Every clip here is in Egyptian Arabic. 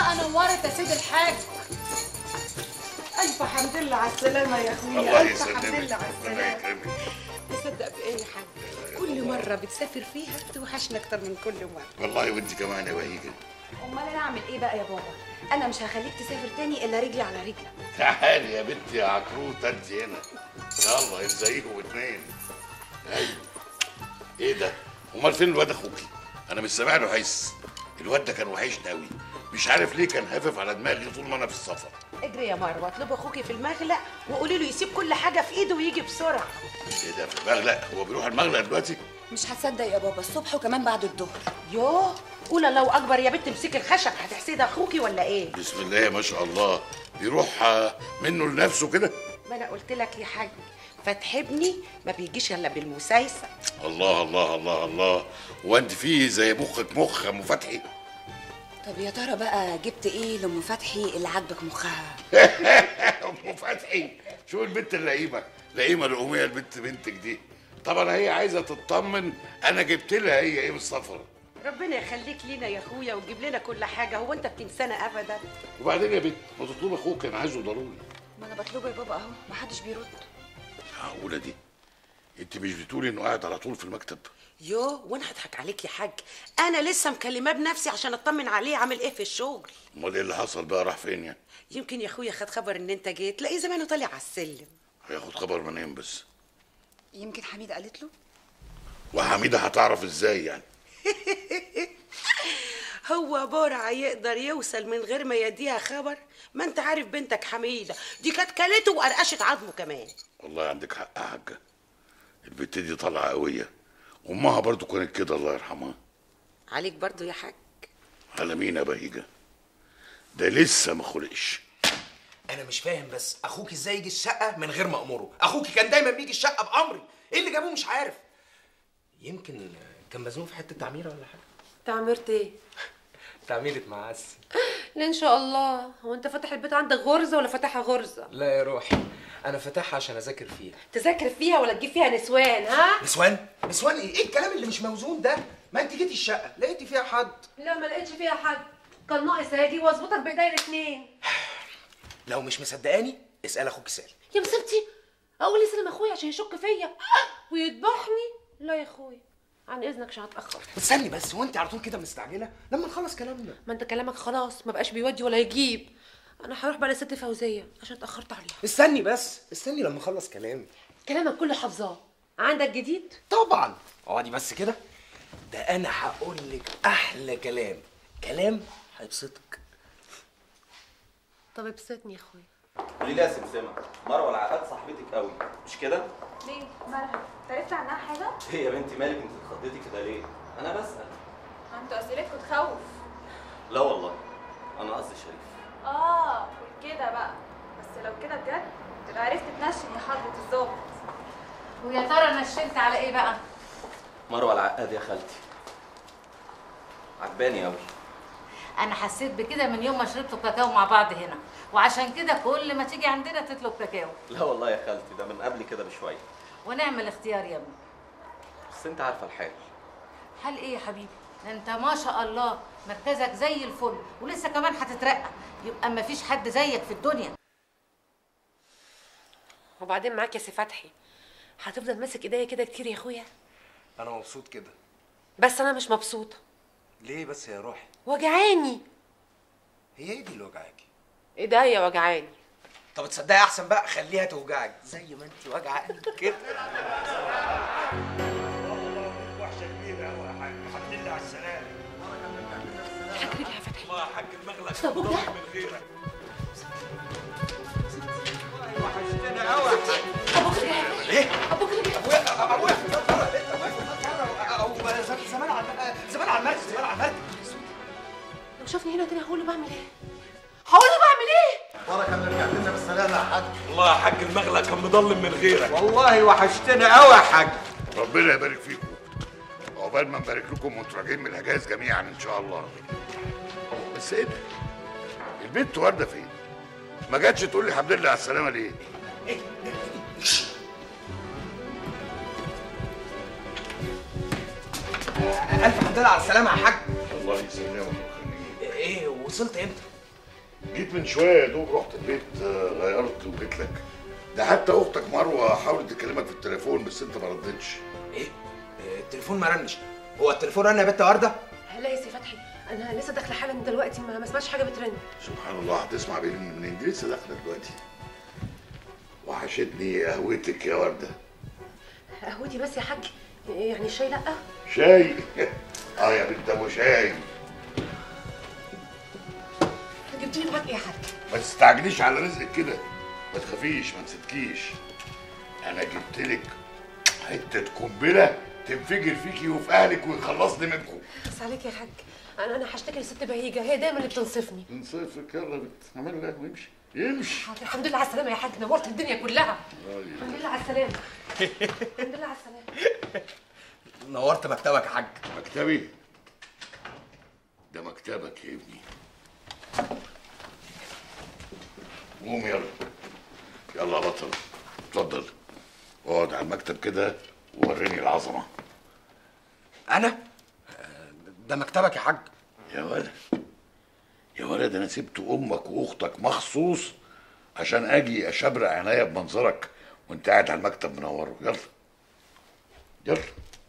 بقى نورت يا سيد الحاج الف حمد لله على السلامه يا اخويا الله الف حمد يسلمك لله على ربنا السلامه يكرمك تصدق بايه يا حاج كل مره بتسافر فيها بتوحشنا اكتر من كل مره والله وانت كمان يا بهيجه امال انا اعمل ايه بقى يا بابا انا مش هخليك تسافر تاني الا رجلي على رجلك تعالي يا بنتي يا عكروته انت هنا يلا ازيكم اتنين ايوه ايه ده امال فين الواد اخوكي انا مش سامع له حس الواد ده كان وحشني قوي مش عارف ليه كان هافف على دماغي طول ما انا في السفر اجري يا مروه اطلبي اخوكي في المغلق وقولي له يسيب كل حاجه في ايده ويجي بسرعه ايه ده في المغلق هو بيروح المغلق دلوقتي مش هتصدق يا بابا الصبح وكمان بعد الظهر يوه قول لو اكبر يا بنت امسكي الخشب هتحسدي اخوكي ولا ايه بسم الله ما شاء الله بيروح آه، منه لنفسه كده ما انا قلت لك يا حاج فتح ابني ما بيجيش الا بالمسايسه الله الله الله الله وانت فيه زي مخك مخ يا ام فتحي طب يا ترى بقى جبت ايه لام فتحي اللي عاجبك مخها ام فتحي شو البنت اللئيمه لئيمه الاميه البنت بنتك دي طبعا هي عايزه تطمن انا جبت لها هي ايه من السفر ربنا يخليك لينا يا اخويا ويجيب لنا كل حاجه هو انت بتنسانا ابدا وبعدين يا بنت ما تطلب اخوك انا عايزه ضروري ما انا بطلبه يا بابا اهو محدش بيرد معقوله دي انت مش بتقولي انه قاعد على طول في المكتب يوه وانا هضحك عليك يا حاج انا لسه مكلماه بنفسي عشان اطمن عليه عامل ايه في الشغل امال ايه اللي حصل بقى راح فين يعني يمكن يا اخويا خد خبر ان انت جيت تلاقيه زمانه طالع على السلم هياخد خبر منين بس يمكن حميده قالت له وحميده هتعرف ازاي يعني هو برع يقدر يوصل من غير ما يديها خبر ما انت عارف بنتك حميده دي كانت كلته وقرقشت عظمه كمان والله عندك حق يا حاجه البت دي طالعه قويه امها برضو كانت كده الله يرحمها عليك برضو يا حاج على مين يا بهيجه ده لسه ما خلقش انا مش فاهم بس اخوك ازاي يجي الشقه من غير ما امره اخوك كان دايما بيجي الشقه بامري ايه اللي جابوه مش عارف يمكن كان مزنوق في حته تعميره ولا حاجه تعميرت ايه؟ تعميره معسل لا ان شاء الله هو انت فاتح البيت عندك غرزه ولا فاتحها غرزه؟ لا يا روحي انا فاتحها عشان اذاكر فيها تذاكر فيها ولا تجيب فيها نسوان ها؟ نسوان نسوان ايه ايه الكلام اللي مش موزون ده ما انت جيتي الشقه لقيتي فيها حد لا ما لقيتش فيها حد كان ناقص اجي واظبطك بايديا الاثنين لو مش مصدقاني اسال اخوك سالم يا مصيبتي اقول اسلم اخويا عشان يشك فيا ويذبحني لا يا اخويا عن اذنك عشان هتاخر استني بس هو انت على طول كده مستعجله لما نخلص كلامنا ما انت كلامك خلاص ما بقاش بيودي ولا يجيب انا هروح بقى لست فوزيه عشان اتاخرت عليها استني بس استني لما اخلص كلامي كلامك كله حافظاه عندك جديد طبعا اقعدي بس كده ده انا هقول لك احلى كلام كلام هيبسطك طب ابسطني يا اخويا قولي لي يا سمسمة مروة العقاد صاحبتك قوي مش كده؟ ليه مالها عرفت عنها حاجه ايه يا بنتي مالك انت اتخضيتي كده ليه؟ انا بسأل انتوا اسئلتكم تخوف لا والله انا قصدي شريف اه قول كده بقى بس لو كده بجد تبقى عرفت تنشن يا حضره الظابط ويا ترى نشنت على ايه بقى؟ مروة العقاد يا خالتي عجباني قوي انا حسيت بكده من يوم ما شربتوا كاكاو مع بعض هنا وعشان كده كل ما تيجي عندنا تطلب كاكاو لا والله يا خالتي ده من قبل كده بشوية ونعمل اختيار يا ابني بس انت عارفة الحال حال ايه يا حبيبي انت ما شاء الله مركزك زي الفل ولسه كمان هتترقى يبقى ما فيش حد زيك في الدنيا وبعدين معاك يا سي فتحي هتفضل ماسك ايديا كده كتير يا اخويا انا مبسوط كده بس انا مش مبسوطه ليه بس يا روحي وجعاني هي ايه دي اللي وجعاكي ايديا وجعاني طب تصدقي احسن بقى خليها توجعك زي ما انت واجعه قلبك كده وحشه كبيره قوي يا حاج الحمد لله على السلامه الحاج رجع يا فتحي الله يا حاج المغلق طب وده؟ من غيرك وحشتنا قوي يا حاج ابوك رجع ايه ابوك رجع ابويا ابويا في النار ابويا في النار او زمان على زمان على المركز زمان على المركز لو شافني هنا تاني هقول له بعمل ايه هقول له بعمل ايه بركه اللي رجعت لنا بالسلامه يا حاج الله يا حاج المغلق كان مضلم من غيرك والله وحشتنا قوي يا حاج ربنا يبارك فيكم عقبال ما نبارك لكم وانتوا راجعين من الحجاز جميعا ان شاء الله بس ايه ده؟ البنت ورده فين؟ ما جاتش تقول لي الحمد لله على السلامه ليه؟ الف حمد لله على السلامه يا حاج الله يسلمك ويخليك ايه وصلت امتى جيت من شويه يا دوب رحت البيت آه، غيرت وجيت لك ده حتى اختك مروه حاولت تكلمك في التليفون بس انت ما ردتش ايه آه، التليفون ما رنش هو التليفون رن يا بنت ورده لا يا سي فتحي انا لسه داخله حالا دلوقتي ما ما اسمعش حاجه بترن سبحان الله هتسمع بيرن منين دي لسه داخله دلوقتي وحشتني قهوتك يا ورده قهوتي بس يا حاج يعني الشاي لا شاي اه يا بنت ابو شاي جبت لي معاك ايه يا حاج ما تستعجليش على رزقك كده ما تخافيش ما نسيتكيش انا جبت لك حته قنبله تنفجر فيكي وفي اهلك ويخلصني منكم بس عليك يا حاج انا انا هشتكي لست بهيجه هي دايما اللي بتنصفني نصيفك يلا يا بنت اعمل لها ويمشي يمشي حاضر الحمد لله على السلامه يا حاج نورت الدنيا كلها الحمد لله على السلامه الحمد لله على السلامه نورت مكتبك يا حاج مكتبي ده مكتبك يا ابني قوم يلا يلا يا بطل اتفضل اقعد على المكتب كده ووريني العظمه انا آه، ده مكتبك يا حاج يا ولد يا ولد انا سبت امك واختك مخصوص عشان اجي اشبرق عينيا بمنظرك وانت قاعد على المكتب منوره يلا يلا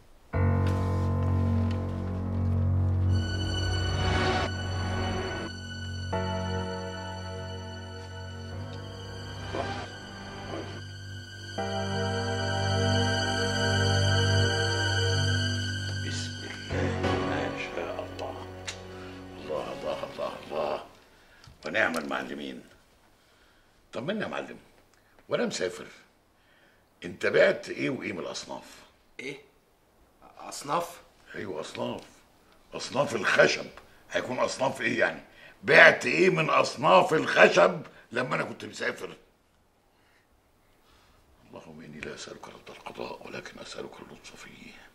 بسم الله ما شاء الله الله الله الله الله ونعم المعلمين طمنا يا معلم وانا مسافر انت بعت ايه وايه من الاصناف ايه اصناف ايوه اصناف اصناف الخشب هيكون اصناف ايه يعني بعت ايه من اصناف الخشب لما انا كنت مسافر اللهم اني لا اسالك رد القضاء ولكن اسالك اللطف فيه